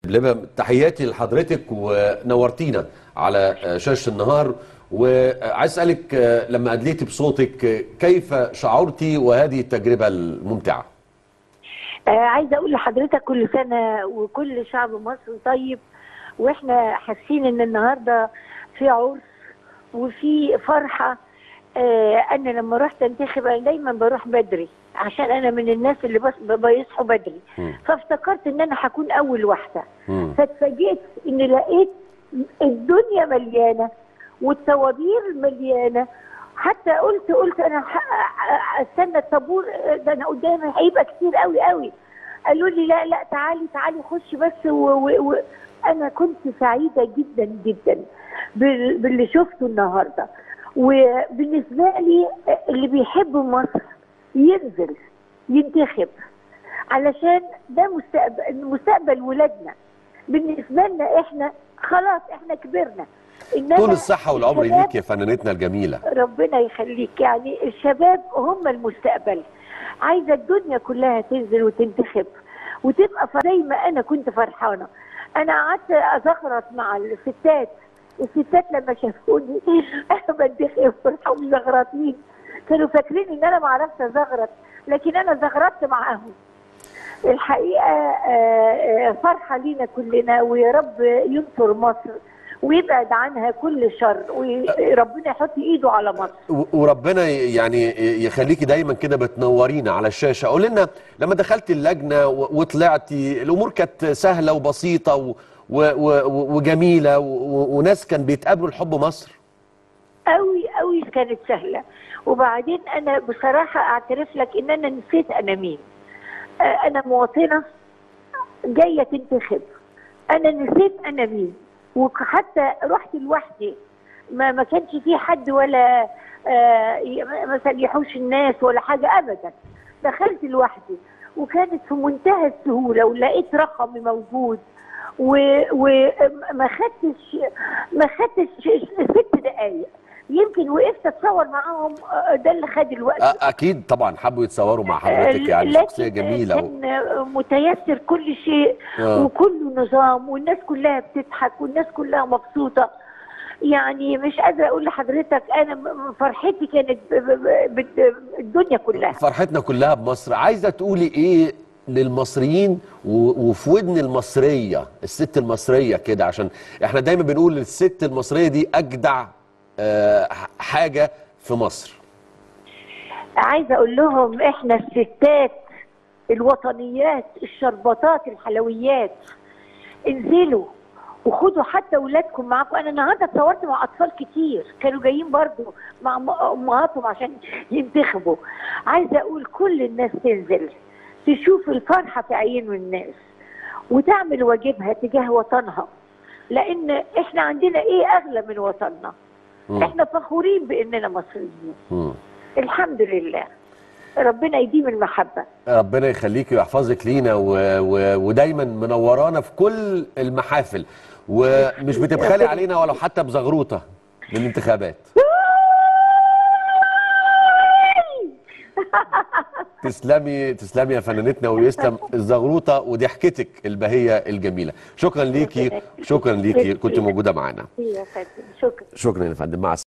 لبا تحياتي لحضرتك ونورتينا على شاشة النهار وعايز اسالك لما ادليتي بصوتك كيف شعرتي وهذه التجربه الممتعه؟ آه عايزه اقول لحضرتك كل سنه وكل شعب مصر طيب واحنا حاسين ان النهارده في عرس وفي فرحه آه انا لما رحت انتخب انا دايما بروح بدري عشان انا من الناس اللي بس بيصحوا بدري مم. فافتكرت ان انا هكون اول واحده مم. فاتفاجئت ان لقيت الدنيا مليانه والطوابير مليانه حتى قلت قلت انا ح- استنى الطابور ده انا قدامي هيبقى كتير قوي قوي قالوا لي لا لا تعالي تعالي خشي بس و... و... و... انا كنت سعيده جدا جدا بال... باللي شفته النهارده وبالنسبه لي اللي بيحب مصر ينزل ينتخب علشان ده مستقبل مستقبل ولادنا بالنسبه لنا احنا خلاص احنا كبرنا إنما طول الصحه والعمر الشباب- ليك يا فنانتنا الجميله ربنا يخليك يعني الشباب هم المستقبل عايزه الدنيا كلها تنزل وتنتخب وتبقى ف- زي ما انا كنت فرحانه انا قعدت ازغرط مع الستات الستات لما شافوني انا بنتخب فرحوا مزغرطين كانوا فاكرين ان انا ما اعرفش ازغرط لكن انا زغرطت معاهم الحقيقه آه، آه، فرحه لينا كلنا ويا رب ينصر مصر ويبعد عنها كل شر وربنا يحط ايده على مصر و- وربنا ي- يعني يخليكي دايما كده بتنورينا على الشاشه قول لنا لما دخلت اللجنه و- وطلعتي الامور كانت سهله وبسيطه و و و وجميله و و وناس كان بيتقابلوا لحب مصر قوي قوي كانت سهله وبعدين انا بصراحه اعترف لك ان انا نسيت انا مين آه، انا مواطنه جايه تنتخب انا نسيت انا مين وحتى رحت لوحدي ما ما كانش في حد ولا آه، ي- مثلا يحوش الناس ولا حاجه ابدا دخلت لوحدي وكانت في منتهى السهوله ولقيت رقمي موجود وما خدتش ما خدتش ست دقايق يمكن وقفت اتصور معاهم آه، ده اللي خد الوقت أ- اكيد طبعا حبوا يتصوروا مع حضرتك يعني لكن شخصيه جميله و... كان متيسر كل شيء آه. وكله نظام والناس كلها بتضحك والناس كلها مبسوطه يعني مش قادره اقول لحضرتك انا م- فرحتي كانت ب- ب- ب- الدنيا كلها فرحتنا كلها بمصر عايزه تقولي ايه للمصريين و- وفي ودن المصريه الست المصريه كده عشان احنا دايما بنقول الست المصريه دي اجدع آه، حاجه في مصر عايزه اقول لهم احنا الستات الوطنيات الشربطات الحلويات انزلوا وخدوا حتى اولادكم معاكم انا النهارده اتصورت مع اطفال كتير كانوا جايين برضو مع م- امهاتهم عشان ينتخبوا عايزه اقول كل الناس تنزل تشوف الفرحه في عيون الناس وتعمل واجبها تجاه وطنها لان احنا عندنا ايه اغلى من وطننا مم. احنا فخورين باننا مصريين مم. الحمد لله ربنا يديم المحبة ربنا يخليكي ويحفظك لينا و... و... ودايما منورانا في كل المحافل ومش بتبخلي علينا ولو حتى بزغروطه بالانتخابات تسلمي تسلمي يا فنانتنا ويسلم الزغروطه وضحكتك البهيه الجميله شكرا ليكي شكرا ليكي كنت موجوده معانا يا فندم شكرا شكرا يا فندم مع